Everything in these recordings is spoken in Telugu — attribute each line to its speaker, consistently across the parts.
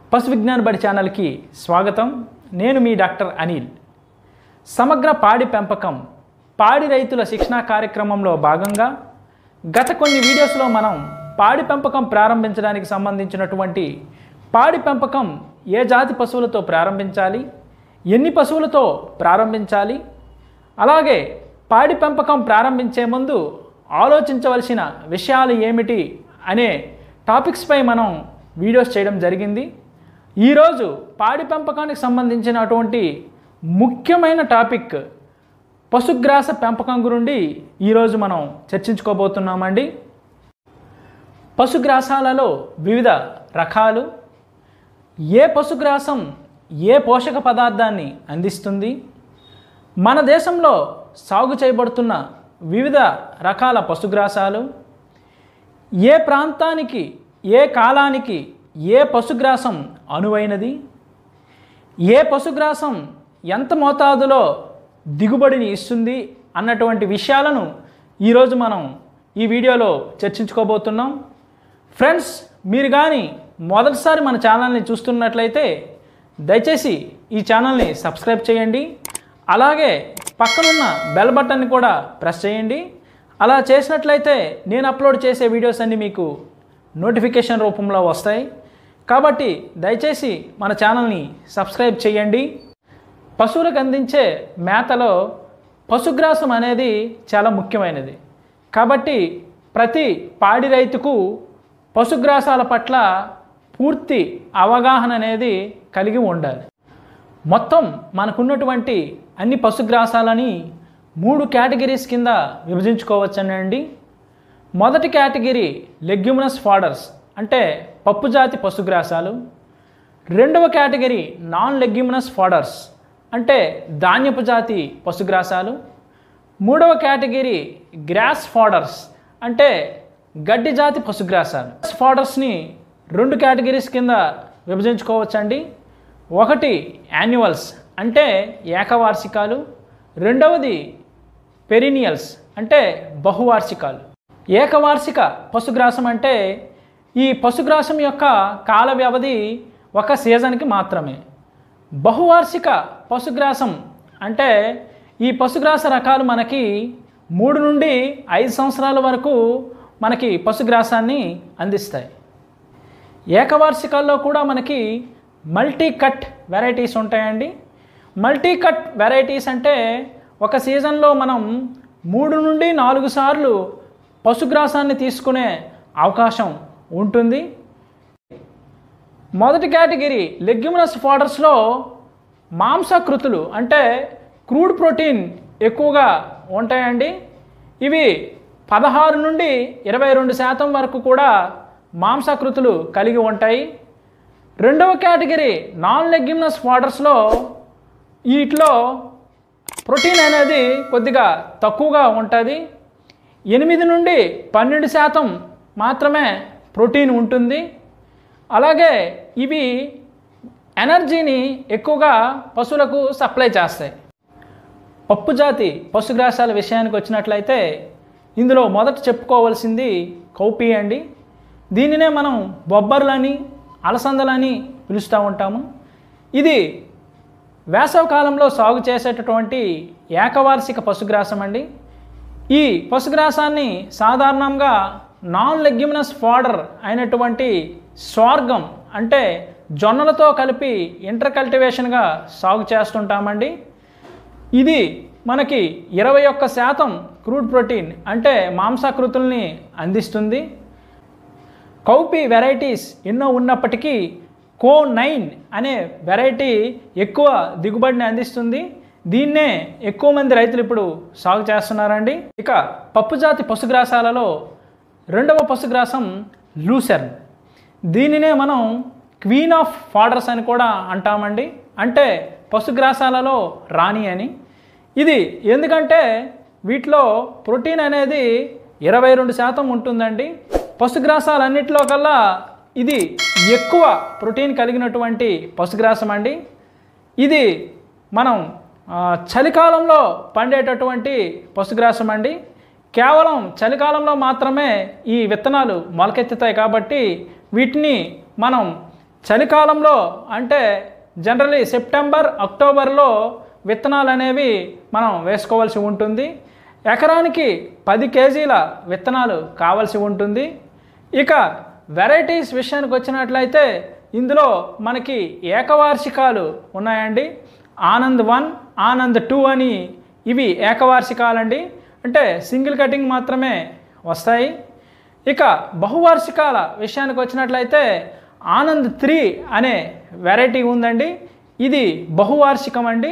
Speaker 1: పశు విజ్ఞాన బడి ఛానల్కి స్వాగతం నేను మీ డాక్టర్ అనిల్ సమగ్ర పాడి పెంపకం పాడి రైతుల శిక్షణా కార్యక్రమంలో భాగంగా గత కొన్ని వీడియోస్లో మనం పాడి పెంపకం ప్రారంభించడానికి సంబంధించినటువంటి పాడి పెంపకం ఏ జాతి పశువులతో ప్రారంభించాలి ఎన్ని పశువులతో ప్రారంభించాలి అలాగే పాడి పెంపకం ప్రారంభించే ముందు ఆలోచించవలసిన విషయాలు ఏమిటి అనే టాపిక్స్పై మనం వీడియోస్ చేయడం జరిగింది ఈరోజు పాడి పెంపకానికి సంబంధించినటువంటి ముఖ్యమైన టాపిక్ పశుగ్రాస పెంపకం గురించి ఈరోజు మనం చర్చించుకోబోతున్నామండి పశుగ్రాసాలలో వివిధ రకాలు ఏ పశుగ్రాసం ఏ పోషక పదార్థాన్ని అందిస్తుంది మన దేశంలో సాగు చేయబడుతున్న వివిధ రకాల పశుగ్రాసాలు ఏ ప్రాంతానికి ఏ కాలానికి ఏ పశుగ్రాసం అనువైనది ఏ పశుగ్రాసం ఎంత మోతాదులో దిగుబడిని ఇస్తుంది అన్నటువంటి విషయాలను ఈరోజు మనం ఈ వీడియోలో చర్చించుకోబోతున్నాం ఫ్రెండ్స్ మీరు కానీ మొదటిసారి మన ఛానల్ని చూస్తున్నట్లయితే దయచేసి ఈ ఛానల్ని సబ్స్క్రైబ్ చేయండి అలాగే పక్కనున్న బెల్ బటన్ని కూడా ప్రెస్ చేయండి అలా చేసినట్లయితే నేను అప్లోడ్ చేసే వీడియోస్ అన్నీ మీకు నోటిఫికేషన్ రూపంలో వస్తాయి కాబట్టి దయచేసి మన ఛానల్ని సబ్స్క్రైబ్ చేయండి పశువులకు అందించే మేతలో పశుగ్రాసం అనేది చాలా ముఖ్యమైనది కాబట్టి ప్రతి పాడి రైతుకు పశుగ్రాసాల పట్ల పూర్తి అవగాహన అనేది కలిగి ఉండాలి మొత్తం మనకున్నటువంటి అన్ని పశుగ్రాసాలని మూడు కేటగిరీస్ కింద విభజించుకోవచ్చనండి మొదటి కేటగిరీ లెగ్యుమినస్ ఫాడర్స్ అంటే పప్పు జాతి పశుగ్రాసాలు రెండవ కేటగిరీ నాన్ లెగ్యుమినస్ ఫాడర్స్ అంటే ధాన్యపు జాతి పశుగ్రాసాలు మూడవ కేటగిరీ గ్రాస్ ఫాడర్స్ అంటే గడ్డి జాతి పశుగ్రాసాలు ఫాడర్స్ని రెండు కేటగిరీస్ కింద విభజించుకోవచ్చండి ఒకటి యాన్యువల్స్ అంటే ఏకవార్షికాలు రెండవది పెరినియల్స్ అంటే బహువార్షికాలు ఏకవార్షిక పశుగ్రాసం అంటే ఈ పశుగ్రాసం యొక్క కాల వ్యవధి ఒక సీజన్కి మాత్రమే బహువార్షిక పశుగ్రాసం అంటే ఈ పశుగ్రాస రకాలు మనకి మూడు నుండి ఐదు సంవత్సరాల వరకు మనకి పశుగ్రాసాన్ని అందిస్తాయి ఏకవార్షికాల్లో కూడా మనకి మల్టీ కట్ వెరైటీస్ ఉంటాయండి మల్టీ కట్ వెరైటీస్ అంటే ఒక సీజన్లో మనం మూడు నుండి నాలుగు సార్లు పశుగ్రాసాన్ని తీసుకునే అవకాశం ఉంటుంది మొదటి కేటగిరీ లెగ్యుమినస్ ఫాడర్స్లో మాంసకృతులు అంటే క్రూడ్ ప్రోటీన్ ఎక్కువగా ఉంటాయండి ఇవి పదహారు నుండి ఇరవై రెండు శాతం వరకు కూడా మాంసకృతులు కలిగి ఉంటాయి రెండవ కేటగిరీ నాన్ లెగ్యుమినస్ ఫాడర్స్లో వీటిలో ప్రోటీన్ అనేది కొద్దిగా తక్కువగా ఉంటుంది ఎనిమిది నుండి పన్నెండు శాతం మాత్రమే ప్రోటీన్ ఉంటుంది అలాగే ఇవి ఎనర్జీని ఎక్కువగా పశువులకు సప్లై చేస్తాయి పప్పు జాతి పశుగ్రాసాల విషయానికి వచ్చినట్లయితే ఇందులో మొదట చెప్పుకోవాల్సింది కౌపీ అండి దీనినే మనం బొబ్బర్లని అలసందలని పిలుస్తూ ఉంటాము ఇది వేసవ కాలంలో సాగు చేసేటటువంటి ఏకవార్షిక పశుగ్రాసం అండి ఈ పశుగ్రాసాన్ని సాధారణంగా నాన్ లెగ్యుమినస్ ఫాడర్ అయినటువంటి స్వార్గం అంటే జొన్నలతో కలిపి ఇంటర్ కల్టివేషన్గా సాగు చేస్తుంటామండి ఇది మనకి ఇరవై ఒక్క శాతం క్రూడ్ ప్రోటీన్ అంటే మాంసాకృతుల్ని అందిస్తుంది కౌపి వెరైటీస్ ఎన్నో ఉన్నప్పటికీ కో నైన్ అనే వెరైటీ ఎక్కువ దిగుబడిని అందిస్తుంది దీన్నే ఎక్కువ మంది రైతులు ఇప్పుడు సాగు చేస్తున్నారండి ఇక పప్పు జాతి పశుగ్రాసాలలో రెండవ పశుగ్రాసం లూసెర్న్ దీనినే మనం క్వీన్ ఆఫ్ ఫాడర్స్ అని కూడా అంటామండి అంటే పశుగ్రాసాలలో రాణి అని ఇది ఎందుకంటే వీటిలో ప్రోటీన్ అనేది ఇరవై రెండు శాతం ఉంటుందండి పశుగ్రాసాలన్నిటిలో కల్లా ఇది ఎక్కువ ప్రోటీన్ కలిగినటువంటి పశుగ్రాసం అండి ఇది మనం ఆ, చలికాలంలో పండేటటువంటి పశుగ్రాసం అండి కేవలం చలికాలంలో మాత్రమే ఈ విత్తనాలు మొలకెత్తుతాయి కాబట్టి వీటిని మనం చలికాలంలో అంటే జనరలీ సెప్టెంబర్ అక్టోబర్లో విత్తనాలు అనేవి మనం వేసుకోవాల్సి ఉంటుంది ఎకరానికి పది కేజీల విత్తనాలు కావాల్సి ఉంటుంది ఇక వెరైటీస్ విషయానికి వచ్చినట్లయితే ఇందులో మనకి ఏకవార్షికాలు ఉన్నాయండి ఆనంద్ వన్ ఆనంద్ టూ అని ఇవి ఏకవార్షికాలండి అంటే సింగిల్ కటింగ్ మాత్రమే వస్తాయి ఇక బహువార్షికాల విషయానికి వచ్చినట్లయితే ఆనంద్ త్రీ అనే వెరైటీ ఉందండి ఇది బహువార్షికం అండి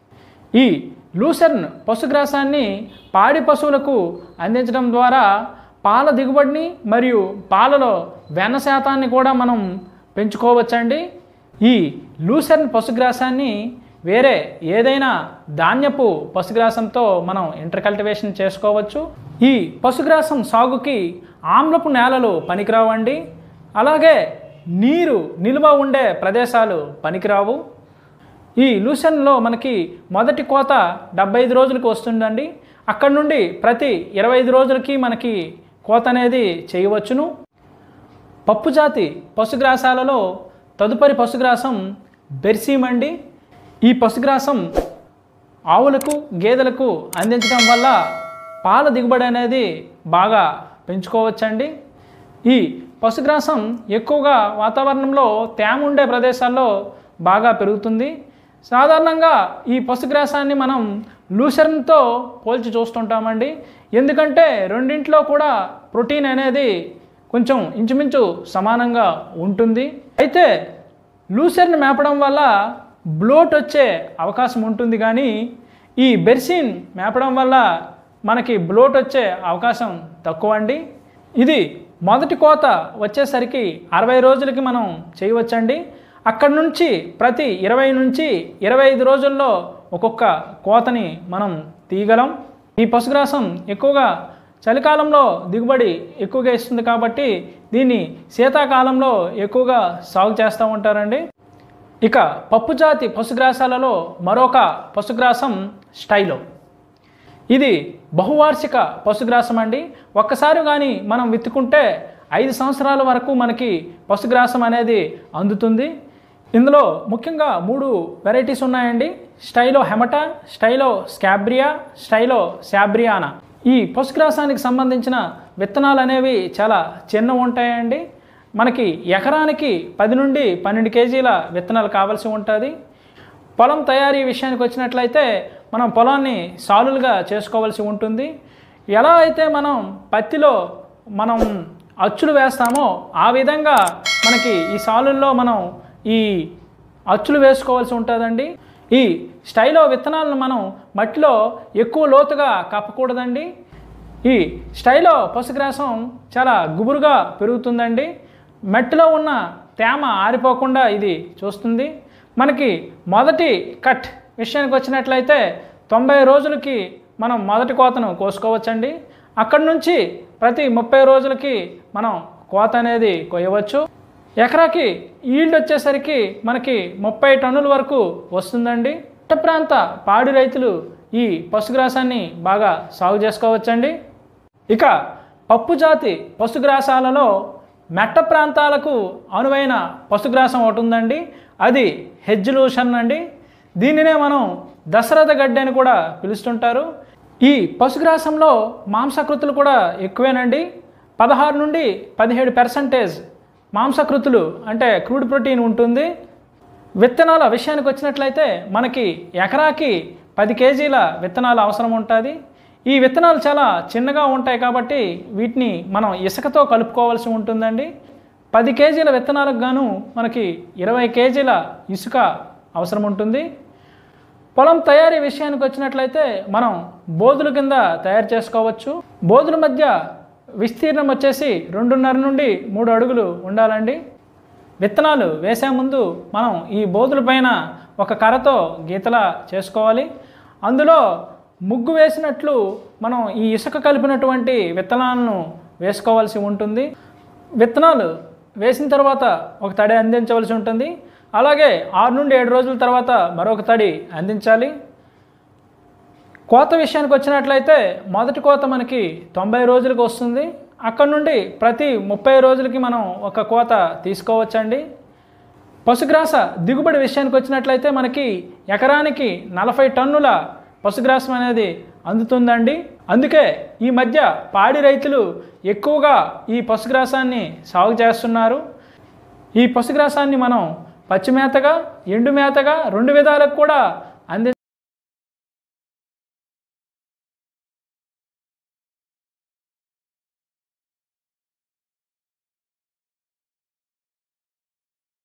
Speaker 1: ఈ లూసర్న్ పశుగ్రాసాన్ని పాడి పశువులకు అందించడం ద్వారా పాల దిగుబడిని మరియు పాలలో వెన్న శాతాన్ని కూడా మనం పెంచుకోవచ్చండి ఈ లూసర్న్ పశుగ్రాసాన్ని వేరే ఏదైనా ధాన్యపు పశుగ్రాసంతో మనం ఇంటర్ కల్టివేషన్ చేసుకోవచ్చు ఈ పశుగ్రాసం సాగుకి ఆమ్లపు నేలలు పనికిరావండి అలాగే నీరు నిల్వ ఉండే ప్రదేశాలు పనికిరావు ఈ లూసన్లో మనకి మొదటి కోత డెబ్బై ఐదు రోజులకు వస్తుందండి అక్కడ నుండి ప్రతి ఇరవై ఐదు రోజులకి మనకి కోత అనేది చేయవచ్చును పప్పు జాతి పశుగ్రాసాలలో తదుపరి పశుగ్రాసం బెర్సీమ్ అండి ఈ పశుగ్రాసం ఆవులకు గేదెలకు అందించడం వల్ల పాల దిగుబడి అనేది బాగా పెంచుకోవచ్చండి ఈ పశుగ్రాసం ఎక్కువగా వాతావరణంలో తేమ ఉండే ప్రదేశాల్లో బాగా పెరుగుతుంది సాధారణంగా ఈ పశుగ్రాసాన్ని మనం లూసర్న్తో పోల్చి చూస్తుంటామండి ఎందుకంటే రెండింటిలో కూడా ప్రోటీన్ అనేది కొంచెం ఇంచుమించు సమానంగా ఉంటుంది అయితే లూసర్ని మేపడం వల్ల బ్లోట్ వచ్చే అవకాశం ఉంటుంది కానీ ఈ బెర్సిన్ మేపడం వల్ల మనకి బ్లోట్ వచ్చే అవకాశం తక్కువ అండి ఇది మొదటి కోత వచ్చేసరికి అరవై రోజులకి మనం చేయవచ్చండి అక్కడి నుంచి ప్రతి ఇరవై నుంచి ఇరవై ఐదు రోజుల్లో ఒక్కొక్క కోతని మనం తీయగలం ఈ పశుగ్రాసం ఎక్కువగా చలికాలంలో దిగుబడి ఎక్కువగా ఇస్తుంది కాబట్టి దీన్ని శీతాకాలంలో ఎక్కువగా సాగు చేస్తూ ఉంటారండి ఇక పప్పు జాతి పశుగ్రాసాలలో మరొక పశుగ్రాసం స్టైలో ఇది బహువార్షిక పశుగ్రాసం అండి ఒక్కసారి కానీ మనం విత్తుకుంటే ఐదు సంవత్సరాల వరకు మనకి పశుగ్రాసం అనేది అందుతుంది ఇందులో ముఖ్యంగా మూడు వెరైటీస్ ఉన్నాయండి స్టైలో హెమటా స్టైలో స్కాబ్రియా స్టైలో శాబ్రియానా ఈ పశుగ్రాసానికి సంబంధించిన విత్తనాలు అనేవి చాలా చిన్న ఉంటాయండి మనకి ఎకరానికి పది నుండి పన్నెండు కేజీల విత్తనాలు కావాల్సి ఉంటుంది పొలం తయారీ విషయానికి వచ్చినట్లయితే మనం పొలాన్ని సాలులుగా చేసుకోవాల్సి ఉంటుంది ఎలా అయితే మనం పత్తిలో మనం అచ్చులు వేస్తామో ఆ విధంగా మనకి ఈ సాలుల్లో మనం ఈ అచ్చులు వేసుకోవాల్సి ఉంటుందండి ఈ స్టైలో విత్తనాలను మనం మట్టిలో ఎక్కువ లోతుగా కప్పకూడదండి ఈ స్టైలో పశుగ్రాసం చాలా గుబురుగా పెరుగుతుందండి మట్టిలో ఉన్న తేమ ఆరిపోకుండా ఇది చూస్తుంది మనకి మొదటి కట్ విషయానికి వచ్చినట్లయితే తొంభై రోజులకి మనం మొదటి కోతను కోసుకోవచ్చండి అక్కడి నుంచి ప్రతి ముప్పై రోజులకి మనం కోత అనేది కొయ్యవచ్చు ఎకరాకి ఈల్డ్ వచ్చేసరికి మనకి ముప్పై టన్నుల వరకు వస్తుందండి పట్ట ప్రాంత పాడి రైతులు ఈ పశుగ్రాసాన్ని బాగా సాగు చేసుకోవచ్చండి ఇక పప్పు జాతి పశుగ్రాసాలలో మెట్ట ప్రాంతాలకు అనువైన పశుగ్రాసం ఒకటి ఉందండి అది హెజ్జులూషన్ అండి దీనినే మనం దశరథ గడ్డి అని కూడా పిలుస్తుంటారు ఈ పశుగ్రాసంలో మాంసకృతులు కూడా ఎక్కువేనండి పదహారు నుండి పదిహేడు పర్సంటేజ్ మాంసకృతులు అంటే క్రూడ్ ప్రోటీన్ ఉంటుంది విత్తనాల విషయానికి వచ్చినట్లయితే మనకి ఎకరాకి పది కేజీల విత్తనాలు అవసరం ఉంటుంది ఈ విత్తనాలు చాలా చిన్నగా ఉంటాయి కాబట్టి వీటిని మనం ఇసుకతో కలుపుకోవాల్సి ఉంటుందండి పది కేజీల విత్తనాలకు గాను మనకి ఇరవై కేజీల ఇసుక అవసరం ఉంటుంది పొలం తయారీ విషయానికి వచ్చినట్లయితే మనం బోధుల కింద తయారు చేసుకోవచ్చు బోధుల మధ్య విస్తీర్ణం వచ్చేసి రెండున్నర నుండి మూడు అడుగులు ఉండాలండి విత్తనాలు వేసే ముందు మనం ఈ బోధుల పైన ఒక కర్రతో గీతలా చేసుకోవాలి అందులో ముగ్గు వేసినట్లు మనం ఈ ఇసుక కలిపినటువంటి విత్తనాలను వేసుకోవాల్సి ఉంటుంది విత్తనాలు వేసిన తర్వాత ఒక తడి అందించవలసి ఉంటుంది అలాగే ఆరు నుండి ఏడు రోజుల తర్వాత మరొక తడి అందించాలి కోత విషయానికి వచ్చినట్లయితే మొదటి కోత మనకి తొంభై రోజులకు వస్తుంది అక్కడ నుండి ప్రతి ముప్పై రోజులకి మనం ఒక కోత తీసుకోవచ్చండి పశుగ్రాస దిగుబడి విషయానికి వచ్చినట్లయితే మనకి ఎకరానికి నలభై టన్నుల పశుగ్రాసం అనేది అందుతుందండి అందుకే ఈ మధ్య పాడి రైతులు ఎక్కువగా ఈ పశుగ్రాసాన్ని సాగు చేస్తున్నారు ఈ పశుగ్రాసాన్ని మనం పచ్చిమేతగా ఎండు మేతగా రెండు విధాలకు కూడా అంది